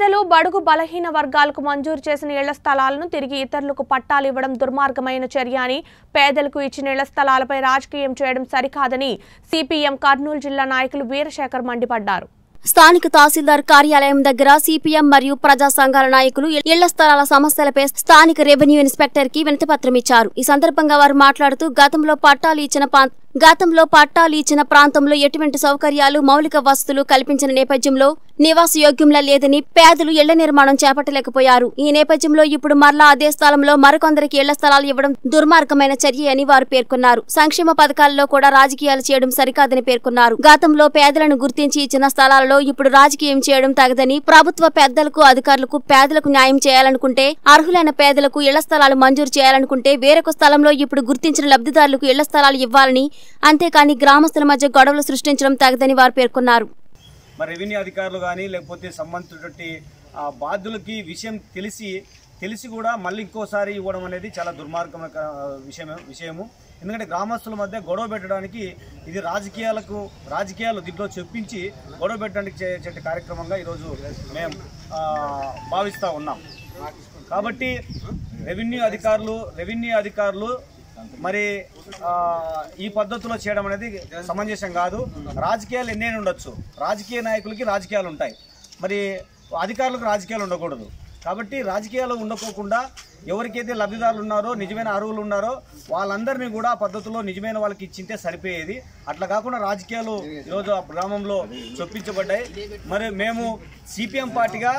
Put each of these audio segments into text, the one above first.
పేదలు బడుగు బలహీన వర్గాలకు మంజూరు చేసిన ఇళ్ల స్థలాలను తిరిగి ఇతరులకు పట్టాలు ఇవ్వడం దుర్మార్గమైన చర్య అని పేదలకు ఇచ్చిన ఇళ్ల స్థలాలపై రాజకీయం చేయడం సరికాదని సిపిఎం కర్నూలు జిల్లా నాయకులు వీరశేఖర్ మండిపడ్డారు స్థానిక తహసీల్దార్ కార్యాలయం దగ్గర సిపిఎం మరియు ప్రజా సంఘాల నాయకులు ఇళ్ల స్థలాల సమస్యలపై స్థానిక రెవెన్యూ ఇన్స్పెక్టర్ కి వినతిపత్రం ఇచ్చారు ఈ సందర్భంగా వారు మాట్లాడుతూ గతంలో పట్టాలు ఇచ్చిన పా- గతంలో పట్టాలు ఇచ్చిన ప్రాంతంలో ఎటువంటి సౌకర్యాలు మౌలిక వసతులు కల్పించిన నేపథ్యంలో నివాస యోగ్యంలా లేదని పేదలు ఇళ్ల నిర్మాణం చేపట్టలేకపోయారు ఈ నేపథ్యంలో ఇప్పుడు మరలా అదే స్థలంలో మరికొందరికి ఇళ్ల స్థలాలు ఇవ్వడం దుర్మార్గమైన చర్య అని వారు పేర్కొన్నారు సంక్షేమ పథకాల్లో కూడా రాజకీయాలు చేయడం సరికాదని పేర్కొన్నారు గతంలో పేదలను గుర్తించి ఇచ్చిన స్థలాలలో ఇప్పుడు రాజకీయం చేయడం తగదని ప్రభుత్వ పెద్దలకు అధికారులకు పేదలకు న్యాయం చేయాలనుకుంటే అర్హులైన పేదలకు ఇళ్ల స్థలాలు మంజూరు చేయాలనుకుంటే వేరొక స్థలంలో ఇప్పుడు గుర్తించిన లబ్ధిదారులకు ఇళ్ల స్థలాలు ఇవ్వాలని అంతేకాని గ్రామస్తుల మధ్య గొడవలు సృష్టించడం తగదని వారు పేర్కొన్నారు మరి రెవెన్యూ అధికారులు కానీ లేకపోతే సంబంధించినటువంటి ఆ బాధ్యులకి విషయం తెలిసి తెలిసి కూడా మళ్ళీ ఇంకోసారి ఇవ్వడం అనేది చాలా దుర్మార్గమైన విషయం విషయము ఎందుకంటే గ్రామస్తుల మధ్య గొడవ పెట్టడానికి ఇది రాజకీయాలకు రాజకీయాలు దీంట్లో చెప్పించి గొడవ పెట్టడానికి చే- చేసే కార్యక్రమంగా ఈరోజు మేము ఆ, భావిస్తూ ఉన్నాం కాబట్టి రెవెన్యూ అధికారులు రెవెన్యూ అధికారులు మరి ఆ, ఈ పద్ధతిలో చేయడం అనేది సమంజసం కాదు రాజకీయాలు ఎన్నైనా ఉండొచ్చు రాజకీయ నాయకులకి రాజకీయాలు ఉంటాయి మరి అధికారులకు రాజకీయాలు ఉండకూడదు కాబట్టి రాజకీయాలు ఉండకోకుండా ఎవరికైతే లబ్ధిదారులు ఉన్నారో నిజమైన అర్హులు ఉన్నారో వాళ్ళందరినీ కూడా ఆ పద్ధతిలో నిజమైన వాళ్ళకి ఇచ్చింటే సరిపోయేది అట్లా కాకుండా రాజకీయాలు ఈరోజు ఆ గ్రామంలో చొప్పించబడ్డాయి మరి మేము సిపిఎం పార్టీగా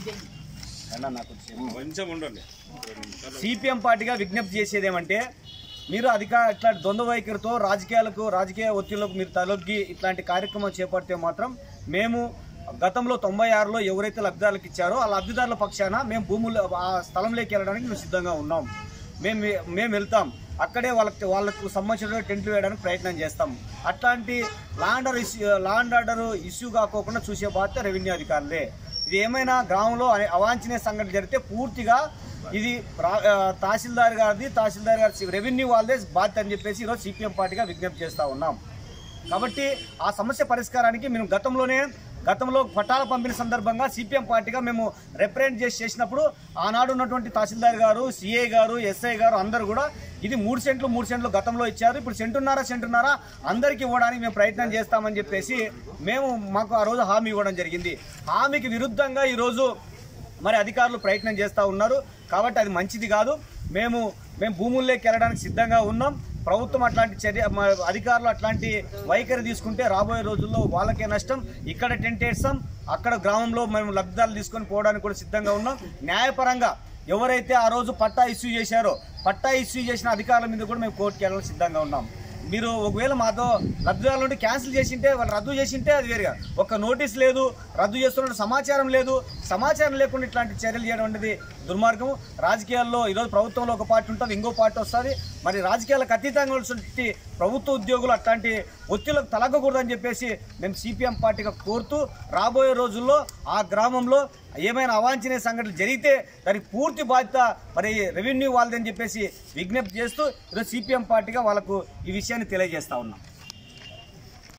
అన్నా నాకు వచ్చి- సిపిఎం పార్టీగా విజ్ఞప్తి చేసేది ఏమంటే మీరు అధికార ఇట్లాంటి ద్వంద్వ వైఖరితో రాజకీయాలకు రాజకీయ ఒత్తిళ్లకు మీరు తలొగ్గి ఇట్లాంటి కార్యక్రమం చేపడితే మాత్రం మేము గతంలో తొంభై ఆరులో ఎవరైతే లబ్ధిదారులకు ఇచ్చారో ఆ లబ్ధిదారుల పక్షాన మేము భూములు ఆ స్థలంలోకి వెళ్ళడానికి మేము సిద్ధంగా ఉన్నాం మేము మేము వెళ్తాం అక్కడే వాళ్ళకి వాళ్ళకు సంబంధించిన టెంట్లు వేయడానికి ప్రయత్నం చేస్తాం అట్లాంటి law and order issue law and order issue కాకోకుండా చూసే బాధ్యత రెవెన్యూ అధికారులే ఇది ఏమైనా గ్రామంలో అనే- అవాంఛనీయ సంఘటన జరిగితే పూర్తిగా ఇది రా- ఆ, తహసీల్దార్ గారిది తహసీల్దార్ గారి రెవెన్యూ వాళ్ళదే బాధ్యత అని చెప్పేసి ఈరోజు సిపిఎం పార్టీగా విజ్ఞప్తి చేస్తూ ఉన్నాం కాబట్టి ఆ సమస్య పరిష్కారానికి మేము గతంలోనే గతంలో పట్టాల పంపిణీ సందర్భంగా సిపిఎం పార్టీగా మేము రిప్రజెంట్ చేసి చేసినప్పుడు ఆనాడు ఉన్నటువంటి తహసీల్దార్ గారు సిఐ గారు ఎస్ఐ గారు అందరూ కూడా ఇది మూడు సెంట్లు మూడు సెంట్లు గతంలో ఇచ్చారు ఇప్పుడు సెంటున్నారా సెంటున్నారా అందరికీ ఇవ్వడానికి మేము ప్రయత్నం చేస్తామని చెప్పేసి మేము మాకు ఆ రోజు హామీ ఇవ్వడం జరిగింది హామీకి విరుద్ధంగా ఈరోజు మరి అధికారులు ప్రయత్నం చేస్తూ ఉన్నారు కాబట్టి అది మంచిది కాదు మేము మేము భూముల్లోకి వెళ్ళడానికి సిద్ధంగా ఉన్నాం ప్రభుత్వం అట్లాంటి చర్య మ- అధికారులు అట్లాంటి వైఖరి తీసుకుంటే రాబోయే రోజుల్లో వాళ్ళకే నష్టం ఇక్కడ టెంట్ వేస్తాం అక్కడ గ్రామంలో మేము లబ్ధిదారులు తీసుకొని పోవడానికి కూడా సిద్ధంగా ఉన్నాం న్యాయపరంగా ఎవరైతే ఆ రోజు పట్టా ఇష్యూ చేశారో పట్టా ఇష్యూ చేసిన అధికారుల మీద కూడా మేము కోర్టుకి వెళ్ళడానికి సిద్ధంగా ఉన్నాం మీరు ఒకవేళ మాతో లబ్ధిదారులు ఉంటే క్యాన్సిల్ చేసింటే వాళ్ళు రద్దు చేసింటే అది వేరుగా ఒక నోటీస్ లేదు రద్దు చేస్తున్న సమాచారం లేదు సమాచారం లేకుండా ఇట్లాంటి చర్యలు చేయడం అనేది దుర్మార్గం రాజకీయాల్లో ఈరోజు ప్రభుత్వంలో ఒక పార్టీ ఉంటుంది ఇంకో పార్టీ వస్తుంది మరి రాజకీయాలకు అతీతంగా ఉన్నటువంటి ప్రభుత్వ ఉద్యోగులు అట్లాంటి ఒత్తిళ్లకు తలగకూడదని చెప్పేసి మేము సిపిఎం పార్టీగా కోరుతూ రాబోయే రోజుల్లో ఆ గ్రామంలో ఏమైనా అవాంఛనీయ సంఘటనలు జరిగితే దానికి పూర్తి బాధ్యత మరి రెవెన్యూ వాళ్ళదని చెప్పేసి విజ్ఞప్తి చేస్తూ ఈరోజు సిపిఎం పార్టీగా వాళ్ళకు ఈ విషయాన్ని తెలియజేస్తా ఉన్నాం